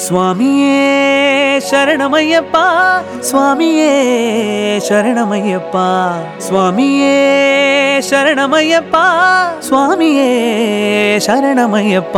స్వామియే శరణమయ్యప్ప స్వామియే శరణమయ్యప్ప స్వామియే శరణమయ్యప్ప స్వామియే శరణమయ్యప్ప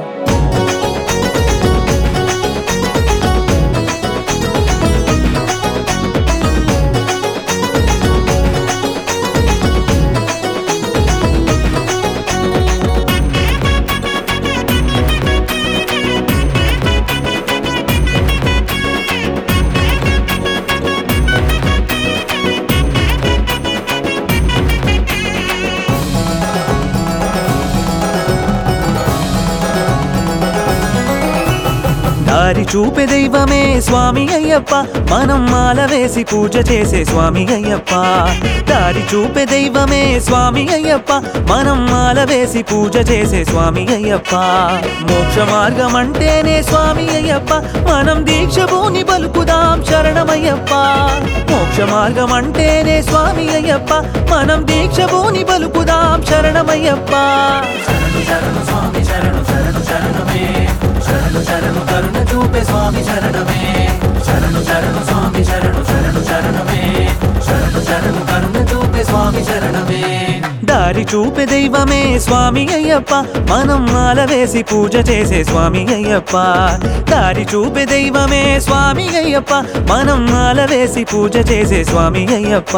దారి చూపే దైవమే స్వామి అయ్యప్ప మనం మాల వేసి పూజ చేసే స్వామి అయ్యప్ప దారి చూపే దైవమే స్వామి అయ్యప్ప మనం మాల వేసి పూజ చేసే స్వామి అయ్యప్ప మోక్ష మార్గం అంటేనే స్వామి అయ్యప్ప మనం దీక్ష భూని పలుకుదాం శరణమయ్యప్ప మోక్ష మార్గం అంటేనే స్వామి అయ్యప్ప మనం దీక్ష భూని పలుకుదాం శరణమయ్యప్ప శరణు శరణు స్వామి శరణు శరణు శరణమే శరణు శరణు కరుణ చూపే స్వామి శరణమే శరణు శరణు స్వామి శరణు శరణు శరణమే శరణు శరణు కరుణ చూపే స్వామి శరణమే దారి చూపే దైవమే స్వామి అయ్యప్ప మనం మాల వేసి పూజ చేసే స్వామి అయ్యప్ప దారి చూపే దైవమే స్వామి అయ్యప్ప మనం మాల వేసి పూజ చేసే స్వామి అయ్యప్ప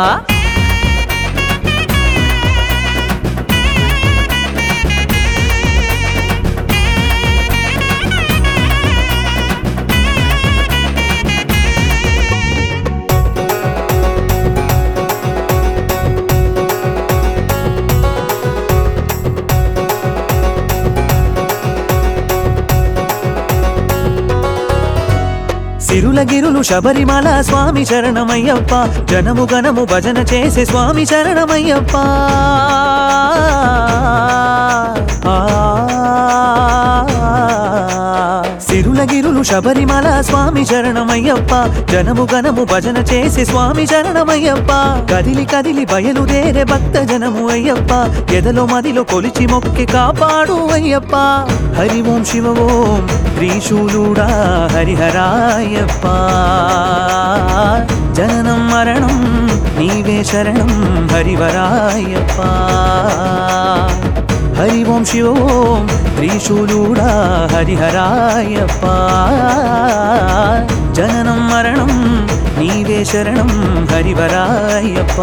సిరుల గిరులు శబరిమల స్వామి శరణమయ్యప్ప జనము గణము భజన చేసే స్వామి శరణమయ్యప్ప ఆ. సిరుల గిరులు శబరిమల స్వామి శరణమయ్యప్ప జనము గణము భజన చేసే స్వామి శరణమయ్యప్ప కదిలి కదిలి బయలుదేరే భక్త జనము అయ్యప్ప ఎదలో మదిలో కొలిచి మొక్కి కాపాడు అయ్యప్ప హరి ఓం శివ ఓం త్రిశూలుడా హరిహరాయప్ప జననం మరణం నీవే శరణం హరివరాయప్ప హరి ఓం శివ ఓం త్రిశూలుడా హరిహరాయప్ప జననం మరణం నీవే శరణం హరివరాయప్ప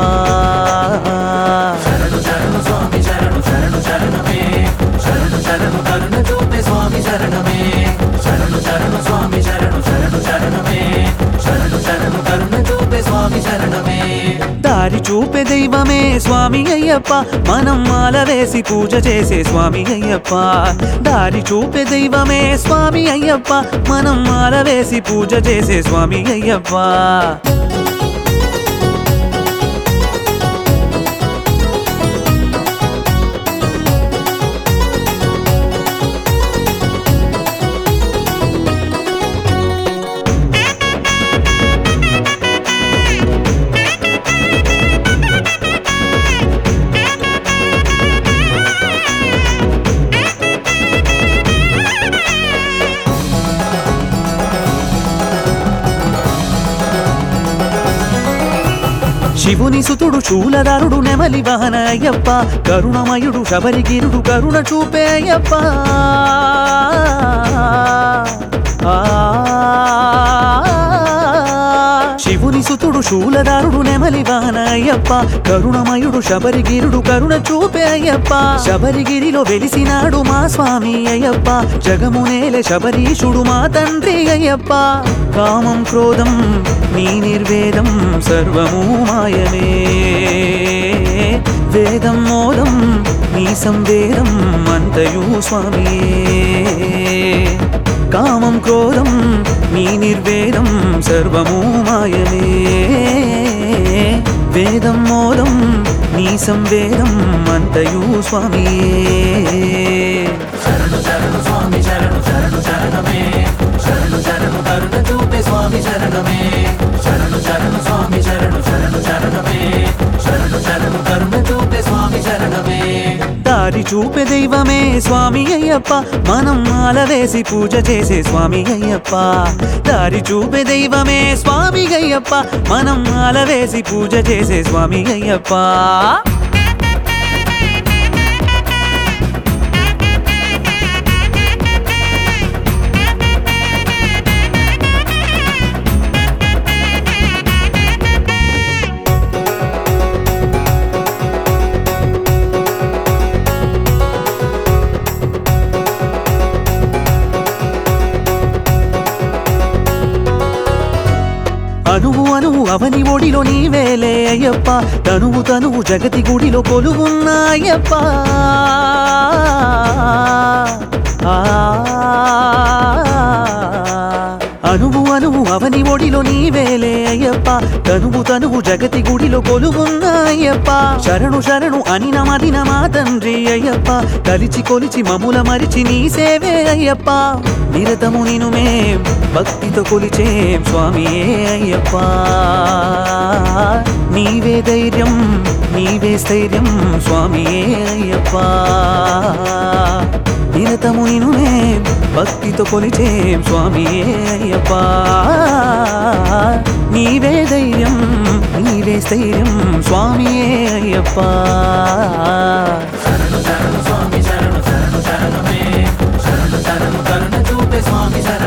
శరణు శరణు స్వామి శరణు శరణు శరణమే శరణు శరణు కరుణ చూపే స్వామి శరణమే శరణు శరణు స్వామి శరణు శరణు శరణమే శరణు శరణు కరుణ చూపే స్వామి శరణమే దారి చూపే దైవమే స్వామి అయ్యప్ప మనం మాల వేసి పూజ చేసే స్వామి అయ్యప్ప దారి చూపే దైవమే స్వామి అయ్యప్ప మనం మాల వేసి పూజ చేసే స్వామి అయ్యప్ప శివుని సుతుడు శూలధరుడు నెమలి వాహన అయ్యప్ప కరుణమయుడు శబరిగిరుడు కరుణ చూపే అయ్యప్ప ఆ. శివుని సుతుడు శూలధారుడు నెమలి వాహన అయ్యప్ప కరుణమయుడు శబరిగిరుడు కరుణ చూపే అయ్యప్ప శబరిగిరిలో వెలిసినాడు మా స్వామి అయ్యప్ప జగమునేలే శబరీషుడు మా తండ్రి అయ్యప్ప కామం క్రోధం నీ నిర్వేదం సర్వము మాయమే వేదం మోదం నీ సంవేదం అంతయు స్వామియే కామం క్రోధం నీ నిర్వేదం సర్వము మాయమే వేదం మోదం నీ సంవేదం అంతయు స్వామియే శరణు శరణు స్వామి శరణు శరణు శరణమే శరణు శరణు కరుణ చూపే స్వామి శరణమే శరణు శరణు స్వామి శరణు శరణు శరణమే శరణు శరణు కరుణ చూపే స్వామి శరణమే దారి చూపే దైవమే స్వామి అయ్యప్ప మనం మాల వేసి పూజ చేసే స్వామి అయ్యప్ప దారి చూపే దైవమే స్వామి అయ్యప్ప మనం మాల వేసి పూజ చేసే స్వామి అయ్యప్ప అనువు అనువు అవని ఒడిలో నీవేలే అయ్యప్ప తనువు తనువు జగతి గుడిలో కొలువున్న అయ్యప్ప ఆ. అనువు అనువు అవని ఒడిలో నీవేలే అయ్యప్ప తనువు తనువు జగతి గుడిలో కొలువున్న అయ్యప్ప శరణు శరణు అని నమదిన మా తండ్రి అయ్యప్ప కలిచి కొలిచి మముల మరిచి నీ సేవే అయ్యప్ప నిరతము నిను మేం భక్తితో కొలిచేం స్వామియే అయ్యప్ప నీవే ధైర్యం నీవే స్థైర్యం స్వామియే అయ్యప్ప నిరతము నిను మేం భక్తితో కొలిచేం స్వామియే అయ్యప్ప నీవే ధైర్యం నీవే స్థైర్యం స్వామియే అయ్యప్ప శరణు శరణు స్వామి శరణు శరణు శరణమే శరణు శరణు కరుణ చూపే స్వామి శరణమే